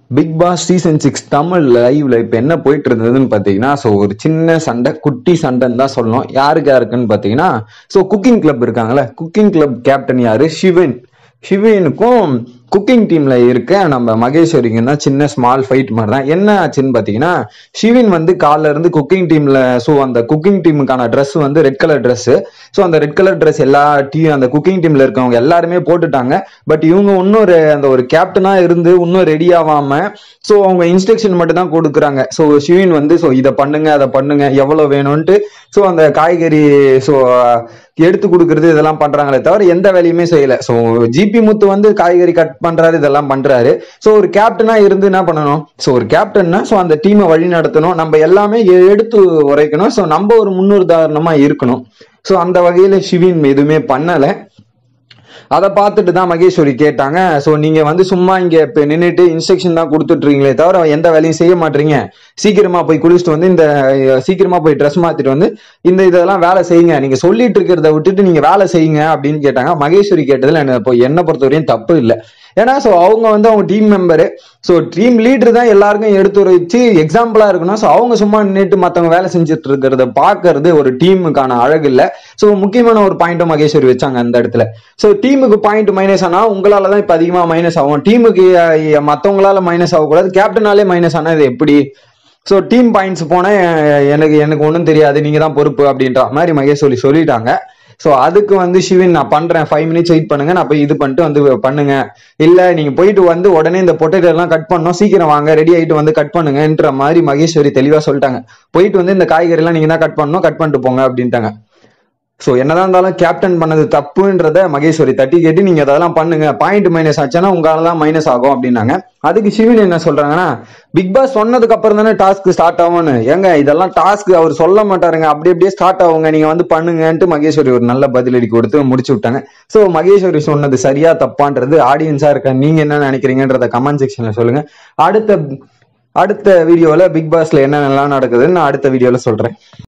big Boss season six Tamil லைவ்ல இப்ப என்ன போயிட்டு இருந்ததுன்னு பாத்தீங்கன்னா ஸோ ஒரு சின்ன சண்டை குட்டி சண்டைன்னு தான் சொல்லணும் யாருக்கு யாருக்குன்னு பாத்தீங்கன்னா ஸோ குக்கிங் கிளப் இருக்காங்கல்ல குக்கிங் கிளப் கேப்டன் யாரு சிவன் சிவனுக்கும் குக்கிங் டீம்ல இருக்க நம்ம மகேஸ்வரிக்கும் தான் சின்ன ஸ்மால் ஃபைட் மாதிரி தான் என்ன ஆச்சுன்னு பாத்தீங்கன்னா ஷிவின் வந்து காலைல இருந்து குக்கிங் டீம்ல ஸோ அந்த குக்கிங் டீமுக்கான ட்ரெஸ் வந்து ரெட் கலர் ட்ரெஸ் ஸோ அந்த ரெட் கலர் ட்ரெஸ் எல்லா டீ அந்த குக்கிங் டீம்ல இருக்கவங்க எல்லாருமே போட்டுட்டாங்க பட் இவங்க இன்னொரு அந்த ஒரு கேப்டனா இருந்து இன்னும் ரெடி ஆகாம ஸோ அவங்க இன்ஸ்ட்ரக்ஷன் மட்டும் தான் கொடுக்குறாங்க ஸோ ஷிவின் வந்து ஸோ இதை பண்ணுங்க அதை பண்ணுங்க எவ்வளவு வேணும்ன்ட்டு ஸோ அந்த காய்கறி ஸோ எடுத்து கொடுக்கறது இதெல்லாம் பண்றாங்களே தவிர எந்த வேலையுமே செய்யல ஸோ ஜிபி முத்து வந்து காய்கறி கட் பண்றாரு இதெல்லாம் பண்றாரு ஸோ ஒரு கேப்டனா இருந்து என்ன பண்ணணும் ஸோ ஒரு கேப்டன்னா ஸோ அந்த டீமை வழி நடத்தணும் நம்ம எல்லாமே எ- எடுத்து உரைக்கணும் ஸோ நம்ம ஒரு முன்னுதாரணமா இருக்கணும் ஸோ அந்த வகையில ஷிவின் எதுவுமே பண்ணல அதை பார்த்துட்டு தான் மகேஸ்வரி கேட்டாங்க ஸோ நீங்க வந்து சும்மா இங்க இப்போ நின்றுட்டு இன்ஸ்ட்ரக்ஷன் தான் கொடுத்துட்டு இருக்கீங்களே தவிர எந்த வேலையும் செய்ய மாட்டீங்க சீக்கிரமா போய் குளிச்சுட்டு வந்து இந்த அஹ், சீக்கிரமா போய் ட்ரெஸ் மாத்திட்டு வந்து இந்த இதெல்லாம் வேலை செய்யுங்க நீங்க சொல்லிட்டு இருக்கிறத விட்டுட்டு நீங்க வேலை செய்யுங்க அப்படின்னு கேட்டாங்க மகேஸ்வரி கேட்டதுல எனக்கு இப்போ என்னை பொறுத்தவரையும் தப்பு இல்லை ஏன்னா ஸோ அவங்க வந்து அவங்க team member so team leader தான் எல்லாருக்கும் எடுத்து வச்சு எக்ஸாம்பிளா இருக்கணும் ஸோ அவங்க சும்மா நின்றுட்டு மற்றவங்க வேலை செஞ்சுட்டு இருக்கிறத பார்க்கறது ஒரு டீமுக்கான அழகு இல்லை ஸோ முக்கியமான ஒரு பாயிண்ட்டும் மகேஸ்வரி வச்சாங்க அந்த இடத்துல ஸோ டீமுக்கு பாயிண்ட் மைனஸ் ஆனா உங்களால தான் இப்போ அதிகமாக மைனஸ் ஆகும் டீமுக்கு மற்றவங்களால மைனஸ் ஆகக்கூடாது கேப்டனாலே மைனஸ் ஆனா இது எப்படி ஸோ டீம் பாயிண்ட்ஸ் போனா அஹ், எனக்கு எனக்கு ஒன்றும் தெரியாது நீங்க தான் பொறுப்பு அப்படின்ற மாதிரி மகேஸ்வரி சொல்லிட்டாங்க ஸோ அதுக்கு வந்து சிவின் நான் பண்றேன் ஃபைவ் மினிட்ஸ் வெயிட் பண்ணுங்க நான் போய் இது பண்ணிட்டு வந்து பண்ணுங்க இல்ல நீங்க போயிட்டு வந்து உடனே இந்த பொட்டேட்டோ எல்லாம் கட் பண்ணோம் சீக்கிரம் வாங்க ரெடி ஆயிட்டு வந்து கட் பண்ணுங்கன்ற மாதிரி மகேஸ்வரி தெளிவா சொல்லிட்டாங்க போயிட்டு வந்து இந்த காய்கறி எல்லாம் நீங்க தான் கட் பண்ணணும் கட் பண்ணிட்டு போங்க அப்படின்ட்டாங்க ஸோ என்னதான் இருந்தாலும் கேப்டன் பண்ணது தப்புன்றத மகேஸ்வரி தட்டி கேட்டு நீங்க அதெல்லாம் பண்ணுங்க பாயிண்ட் மைனஸ் ஆச்சுன்னா உங்களால தான் மைனஸ் ஆகும் அப்படின்னாங்க அதுக்கு சிவன் என்ன சொல்றாங்கன்னா பிக் பாஸ் சொன்னதுக்கு அப்புறம் தானே டாஸ்க் ஸ்டார்ட் ஆகும்னு ஏங்க இதெல்லாம் டாஸ்க் அவர் சொல்ல மாட்டாருங்க அப்படி அப்படியே ஸ்டார்ட் ஆகுங்க நீங்க வந்து பண்ணுங்கன்ட்டு மகேஸ்வரி ஒரு நல்ல பதிலடி கொடுத்து முடிச்சு விட்டாங்க ஸோ மகேஸ்வரி சொன்னது சரியா தப்பான்றது ஆடியன்ஸா இருக்க நீங்க என்ன நினைக்கிறீங்கன்றத கமெண்ட் செக்ஷன்ல சொல்லுங்க அடுத்த அடுத்த வீடியோல பிக் பாஸ்ல என்னென்னலாம் நடக்குதுன்னு நான் அடுத்த வீடியோல சொல்றேன்